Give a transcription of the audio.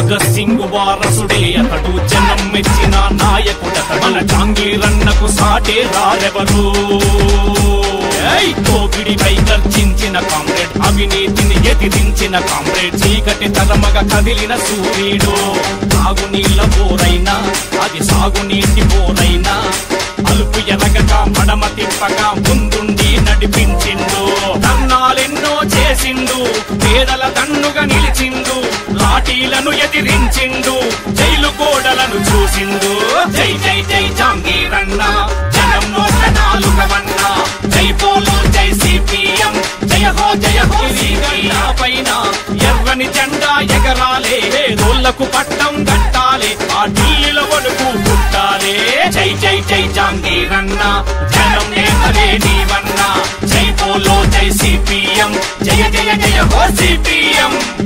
భగత్ సింగ్ వారసుడే అతడు జనం మెచ్చిన నాయకుడతడు మన జాంగీరన్నకు సాటే రారెవరు ఏయ్! దోపిడిపై గర్జించిన కామ్రేడ్ అవినీతిని ఎదిరించిన కామ్రేడ్ చీకటి తరమగ కదిలిన సూర్యుడు తాగునీళ్ళ బోరైనా అది సాగునీటి బోరైనా అలుపు ఎరగక మడమ తిప్పగా ముందుండి నడిపించిండు తన్నాలెన్నో చేసిండు పేదల తన్నుగా నిలిచిండు లాఠీలను ఎదిరించిండు జైలు గోడలను చూసిండు జై జై జై జాంగీరన్న జనం నోట నాలుగవన్న జై పోలో జై సిపిఎం జయ హో జయ హో సిపిఎం పైన ఎర్రని జెండా ఎగరాలే రోళ్లకు పట్టం కట్టాలి ఆ ఢిల్లీలో వణుకు పుట్టాలే జై జై జై జాంగీరన్న జనం నేతలే నీవన్న జై పోలో జై సిపిఎం జయ జయ జయ హో సిపిఎం